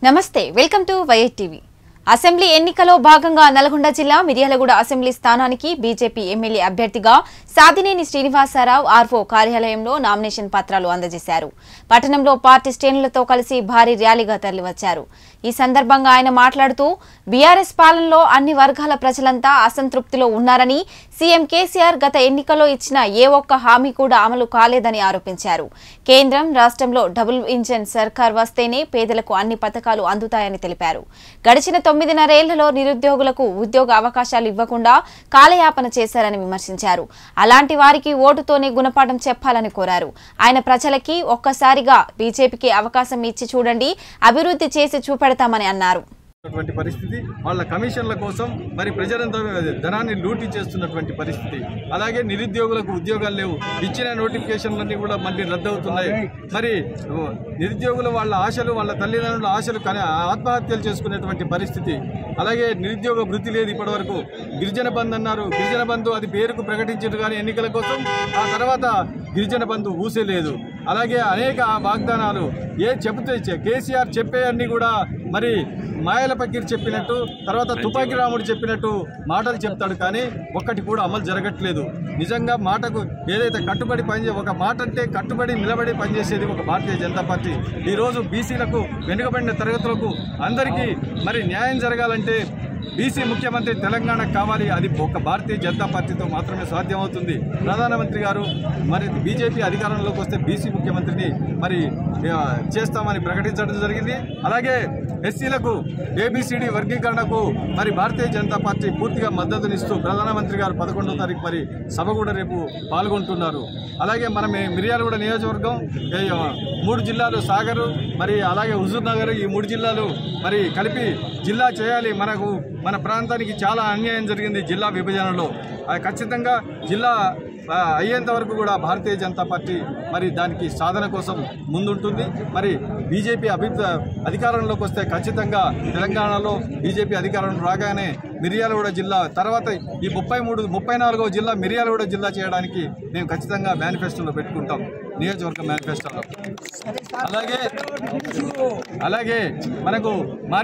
నమస్తే welcome to వైఎట్ TV assembly ఎన్నికలో భాగంగా నల్గొండ జిల్లా మిర్యాలగూడ అసెంబ్లీ స్థానానికి బీజేపీ ఎమ్మెల్యే అభ్యర్థిగా సాదినేని శ్రీనివాసరావు ఆర్వో కార్యాలయంలో నామినేషన్ పత్రాలు అందజేశారు పట్టణంలో పార్టీ శ్రేణులతో కలిసి భారీ ర్యాలీగా తరలివచ్చారు ఈ సందర్భంగా ఆయన మాట్లాడుతూ బీఆర్ఎస్ పాలనలో అన్ని వర్గాల ప్రజలంతా అసంతృప్తిలో ఉన్నారని సీఎం కేసీఆర్ గత ఎన్నికల్లో ఇచ్చిన ఏ ఒక్క హామీ కూడా అమలు కాలేదని ఆరోపించారు కేంద్రం రాష్ట్రంలో డబుల్ ఇంజన్ సర్కార్ వస్తేనే పేదలకు అన్ని పథకాలు అందుతాయని తెలిపారు గడిచిన తొమ్మిదిన్నరేళ్లలో నిరుద్యోగులకు ఉద్యోగ అవకాశాలు ఇవ్వకుండా కాలయాపన చేశారని విమర్శించారు అలాంటి వారికి ఓటుతోనే గుణపాఠం చెప్పాలని కోరారు ఆయన ప్రజలకి ఒక్కసారిగా బీజేపీకి అవకాశం ఇచ్చి చూడండి అభివృద్ధి చేసి చూపెడతామని అన్నారు ఉన్నటువంటి పరిస్థితి వాళ్ళ కమిషన్ల కోసం మరి ప్రజలంతా ధనాన్ని లూటీ చేస్తున్నటువంటి పరిస్థితి అలాగే నిరుద్యోగులకు ఉద్యోగాలు లేవు ఇచ్చిన నోటిఫికేషన్లన్నీ కూడా మళ్ళీ రద్దవుతున్నాయి మరి ఉ, నిరుద్యోగులు వాళ్ళ ఆశలు వాళ్ళ తల్లిదండ్రుల ఆశలు కని ఆత్మహత్యలు చేసుకునేటువంటి పరిస్థితి అలాగే నిరుద్యోగ వృత్తి లేదు ఇప్పటివరకు గిరిజన బంధు అన్నారు గిరిజన బంధు అది పేరుకు ప్రకటించారు కానీ ఎన్నికల కోసం ఆ తర్వాత గిరిజన బంధు ఊసే లేదు అలాగే అనేక వాగ్దానాలు ఏ చెబితే చె- కేసీఆర్ చెప్పే అన్ని కూడా మరి మాయల పకీర్ చెప్పినట్టు తర్వాత తుపాకి రాముడు చెప్పినట్టు మాటలు చెప్తాడు కానీ ఒక్కటి కూడా అమలు జరగట్లేదు నిజంగా మాటకు ఏదైతే కట్టుబడి పనిచే ఒక మాట అంటే కట్టుబడి నిలబడి పనిచేసేది ఒక భారతీయ జనతా పార్టీ ఈరోజు బీసీలకు వెనుకబడిన తరగతులకు అందరికీ మరి న్యాయం జరగాలంటే బీసీ ముఖ్యమంత్రి తెలంగాణకు కావాలి అది ఒక భారతీయ జనతా పార్టీతో మాత్రమే సాధ్యమవుతుంది ప్రధానమంత్రి గారు మరి బీజేపీ అధికారంలోకి వస్తే బీసీ ముఖ్యమంత్రిని మరి ఆ, చేస్తామని ప్రకటించడం జరిగింది అలాగే ఎస్సీలకు ఏబిసిడి వర్గీకరణకు మరి భారతీయ జనతా పార్టీ పూర్తిగా మద్దతునిస్తూ ప్రధానమంత్రి గారు పదకొండవ తారీఖు మరి సభ కూడా రేపు పాల్గొంటున్నారు అలాగే మనం ఈ మిర్యాలగూడ నియోజకవర్గం ఏ, మూడు జిల్లాలు సాగరు మరి అలాగే హుజూర్ నగర్ ఈ మూడు జిల్లాలు మరి కలిపి జిల్లా చేయాలి మనకు మన ప్రాంతానికి చాలా అన్యాయం జరిగింది జిల్లా విభజనలో ఆ, ఖచ్చితంగా జిల్లా ఆ, అయ్యేంత వరకు కూడా భారతీయ జనతా పార్టీ మరి దానికి సాధన కోసం ముందుంటుంది మరి బీజేపీ అభివృద్ధి అధికారంలోకి వస్తే ఖచ్చితంగా తెలంగాణలో బీజేపీ అధికారం రాగానే మిర్యాలగూడ జిల్లా తర్వాత ఈ ముప్పై మూడు ముప్పై నాలుగో జిల్లా మిర్యాలగూడ జిల్లా చేయడానికి మేము ఖచ్చితంగా మేనిఫెస్టోలో పెట్టుకుంటాం నియోజకవర్గ మేనిఫెస్టోలో అలాగే అలాగే మనకు మా